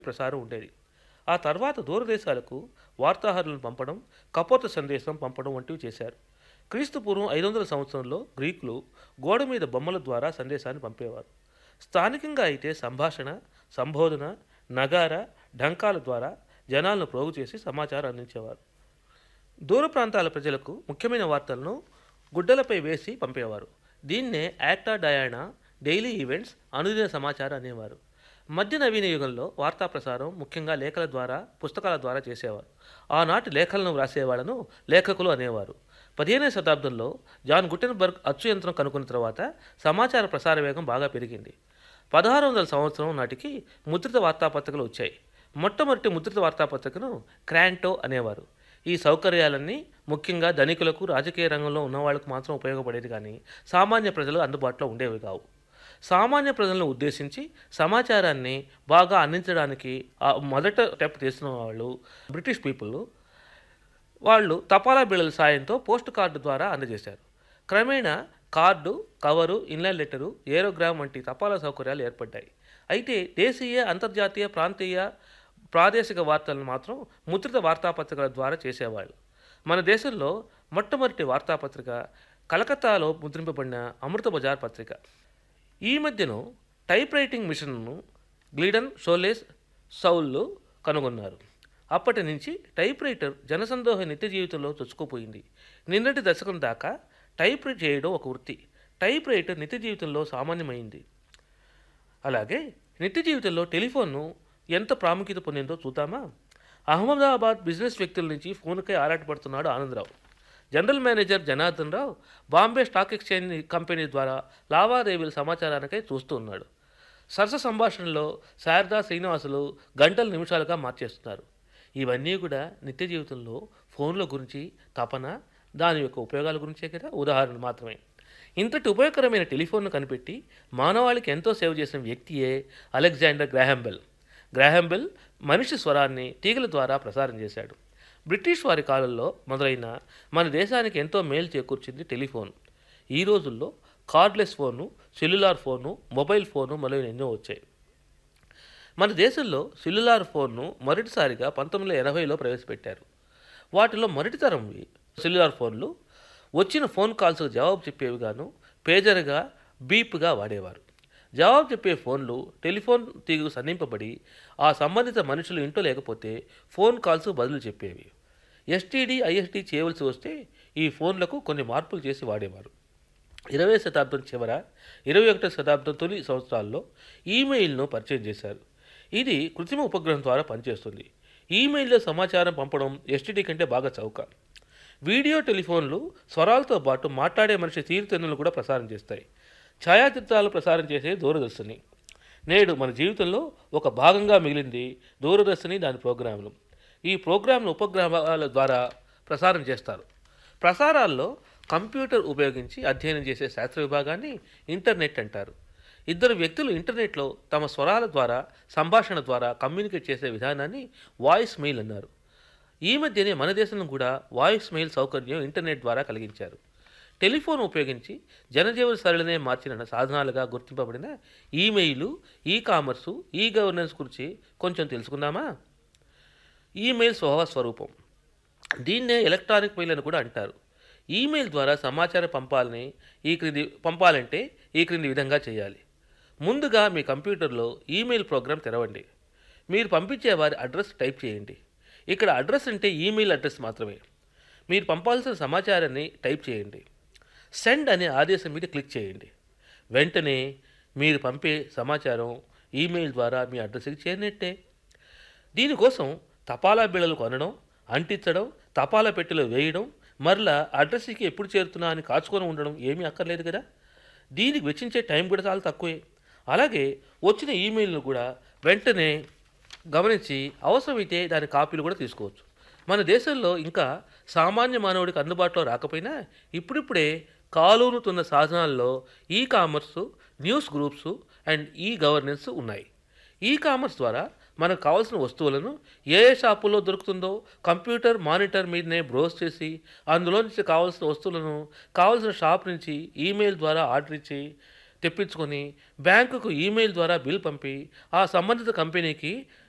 ప్రసారం ఉండేది ఆ తర్వాత దూరదేశాలకు వార్తాహరులను పంపడం కపోత సందేశం పంపడం వంటివి చేశారు క్రీస్తు పూర్వం ఐదు వందల సంవత్సరంలో గ్రీకులు గోడ మీద బొమ్మల ద్వారా సందేశాన్ని పంపేవారు స్థానికంగా అయితే సంభాషణ సంబోధన నగార ఢంకాల ద్వారా జనాలను ప్రోగు చేసి సమాచారం అందించేవారు దూర ప్రాంతాల ప్రజలకు ముఖ్యమైన వార్తలను గుడ్డలపై వేసి పంపేవారు దీన్నే యాక్టా డయానా డైలీ ఈవెంట్స్ అనుదిన సమాచారం అనేవారు మధ్య నవీన యుగంలో వార్తా ప్రసారం ముఖ్యంగా లేఖల ద్వారా పుస్తకాల ద్వారా చేసేవారు ఆనాటి లేఖలను వ్రాసేవాళ్లను లేఖకులు అనేవారు పదిహేనవ శతాబ్దంలో జాన్ గుటెన్బర్గ్ అచ్చు యంత్రం కనుక్కున్న తర్వాత సమాచార ప్రసార వేగం బాగా పెరిగింది పదహారు వందల సంవత్సరం నాటికి ముద్రిత వార్తాపత్రికలు వచ్చాయి మొట్టమొదటి ముద్రిత వార్తాపత్రికను క్రాంటో అనేవారు ఈ సౌకర్యాలన్నీ ముఖ్యంగా ధనికులకు రాజకీయ రంగంలో ఉన్నవాళ్లకు మాత్రం ఉపయోగపడేది కానీ సామాన్య ప్రజలు అందుబాటులో ఉండేవి కావు సామాన్య ప్రజలను ఉద్దేశించి సమాచారాన్ని బాగా అందించడానికి ఆ మొదట స్టెప్ తీసిన వాళ్ళు బ్రిటిష్ పీపుల్ వాళ్ళు తపాలా బిళ్ళల సాయంతో పోస్ట్ కార్డు ద్వారా అందజేశారు క్రమేణా card cover inland letter aerogramme వంటి తపాలా సౌకర్యాలు ఏర్పడ్డాయి అయితే దేశీయ అంతర్జాతీయ ప్రాంతీయ ప్రాదేశిక వార్తలను మాత్రం ముద్రిత వార్తాపత్రికల ద్వారా చేసేవాళ్ళు మన దేశంలో మొట్టమొదటి వార్తాపత్రిక కలకత్తాలో ముద్రింపబడిన అమృత బజార్ పత్రిక ఈ మధ్యను టైప్ రైటింగ్ మిషన్ను గ్లీడన్ షోలేస్ సౌళ్ళు కనుగొన్నారు అప్పటి నుంచి టైప్ రైటర్ జనసందోహ నిత్య జీవితంలో చొచ్చుకుపోయింది నిన్నటి దశకం దాకా టైప్ చేయడం ఒక వృత్తి టైప్ రైటర్ నిత్య జీవితంలో సామాన్యమైంది అలాగే నిత్య జీవితంలో టెలిఫోన్ను ఎంత ప్రాముఖ్యత పొందిందో చూద్దామా అహ్మదాబాద్ బిజినెస్ వ్యక్తుల నుంచి ఫోన్కై ఆరాటపడుతున్నాడు Anandarao general manager Janardhan Rao Bombay stock exchange company ద్వారా లావాదేవీల సమాచారానికై చూస్తూ ఉన్నాడు సరస సంభాషణలో శారదా శ్రీనివాసులు గంటల నిమిషాలుగా మార్చేస్తున్నారు ఇవన్నీ కూడా నిత్య జీవితంలో ఫోన్ల గురించి తపన దాని యొక్క ఉపయోగాల గురించే కదా ఉదాహరణ మాత్రమే ఇంతటి ఉపయోగకరమైన టెలిఫోన్ను కనిపెట్టి మానవాళికి ఎంతో సేవ చేసిన వ్యక్తియే అలెగ్జాండర్ గ్రాహంబెల్ గ్రాహంబెల్ మనిషి స్వరాన్ని తీగల ద్వారా ప్రసారం చేశాడు బ్రిటిష్ వారి కాలంలో మొదలైన మన దేశానికి ఎంతో మేలు చేకూర్చింది టెలిఫోన్ ఈ రోజుల్లో cordless phone cellular phone mobile phone మొదలైన ఎన్నో వచ్చాయి మన దేశంలో సెల్యులార్ ఫోన్ను మొదటిసారిగా పంతొమ్మిది వందల ఎనభైలో ప్రవేశపెట్టారు వాటిలో మొదటి తరంవి సెల్యులార్ ఫోన్లు వచ్చిన ఫోన్ కాల్స్కు జవాబు చెప్పేవి గాను పేజర్గా బీప్గా వాడేవారు జవాబు చెప్పే ఫోన్లు టెలిఫోన్ తీగకు సంధింపబడి ఆ సంబంధిత మనుషులు ఇంట్లో లేకపోతే ఫోన్ కాల్స్ బదులు చెప్పేవి ఎస్టీడీ ఐఎస్టీ చేయవలసి వస్తే ఈ ఫోన్లకు కొన్ని మార్పులు చేసి వాడేవారు ఇరవై శతాబ్దం చివర ఇరవై ఒకటో శతాబ్దం తొలి సంవత్సరాల్లో ఈమెయిల్ను పరిచయం చేశారు ఇది కృత్రిమ ఉపగ్రహం ద్వారా పనిచేస్తుంది ఈమెయిల్లో సమాచారం పంపడం ఎస్టీడీ కంటే బాగా చౌక వీడియో టెలిఫోన్లు స్వరాలతో పాటు మాట్లాడే మనిషి తీరుతెన్నులు కూడా ప్రసారం చేస్తాయి ఛాయాచిత్రాలు ప్రసారం చేసే దూరదర్శిని నేడు మన జీవితంలో ఒక భాగంగా మిగిలింది దూరదర్శిని దాని ప్రోగ్రాంలు ఈ ప్రోగ్రాంలు ఉపగ్రహాల ద్వారా ప్రసారం చేస్తారు ప్రసారాల్లో కంప్యూటర్ ఉపయోగించి అధ్యయనం చేసే శాస్త్ర విభాగాన్ని ఇంటర్నెట్ అంటారు ఇద్దరు వ్యక్తులు ఇంటర్నెట్లో తమ స్వరాల ద్వారా సంభాషణ ద్వారా కమ్యూనికేట్ చేసే విధానాన్ని వాయిస్ మెయిల్ అన్నారు ఈ మధ్యనే మన దేశంలో కూడా వాయిస్ మెయిల్ సౌకర్యం ఇంటర్నెట్ ద్వారా కలిగించారు టెలిఫోన్ ఉపయోగించి జనజీవన సరళినే మార్చిన సాధనాలుగా గుర్తింపబడిన email E commerce E governance గురించి కొంచెం తెలుసుకుందామా ఈమెయిల్ స్వభావ స్వరూపం దీన్నే ఎలక్ట్రానిక్ మెయిల్ అని కూడా అంటారు ఈమెయిల్ ద్వారా సమాచారం పంపాలని ఈ క్రింది పంపాలంటే ఈ క్రింది విధంగా చేయాలి ముందుగా మీ కంప్యూటర్లో ఈమెయిల్ ప్రోగ్రాం తెరవండి మీరు పంపించే వారి అడ్రస్ టైప్ చేయండి ఇక్కడ అడ్రస్ అంటే ఈమెయిల్ అడ్రస్ మాత్రమే మీరు పంపాల్సిన సమాచారాన్ని టైప్ చేయండి సెండ్ అనే ఆదేశం మీద క్లిక్ చేయండి వెంటనే మీరు పంపే సమాచారం ఈమెయిల్ ద్వారా మీ అడ్రస్కి చేరినట్టే దీనికోసం తపాలా బిళ్ళలు కొనడం అంటించడం తపాలా పెట్టెలో వేయడం మరలా అడ్రస్కి ఎప్పుడు చేరుతున్నా అని కాచుకొని ఉండడం ఏమీ అక్కర్లేదు కదా దీనికి వెచ్చించే టైం కూడా చాలా తక్కువే అలాగే వచ్చిన ఈమెయిల్ను కూడా వెంటనే గమనించి అవసరమైతే దాని కాపీలు కూడా తీసుకోవచ్చు మన దేశంలో ఇంకా సామాన్య మానవుడికి అందుబాటులో రాకపోయినా ఇప్పుడిప్పుడే కాలూరుతున్న సాధనాల్లో E commerce news groups and E governance ఉన్నాయి ఈ కామర్స్ ద్వారా మనకు కావాల్సిన వస్తువులను ఏ ఏ షాపుల్లో దొరుకుతుందో కంప్యూటర్ మానిటర్ మీదనే బ్రౌజ్ చేసి అందులో నుంచి కావాల్సిన వస్తువులను కావాల్సిన షాప్ నుంచి ఈమెయిల్ ద్వారా ఆర్డర్ ఇచ్చి తెప్పించుకొని బ్యాంకుకు ఈమెయిల్ ద్వారా బిల్ పంపి ఆ సంబంధిత కంపెనీకి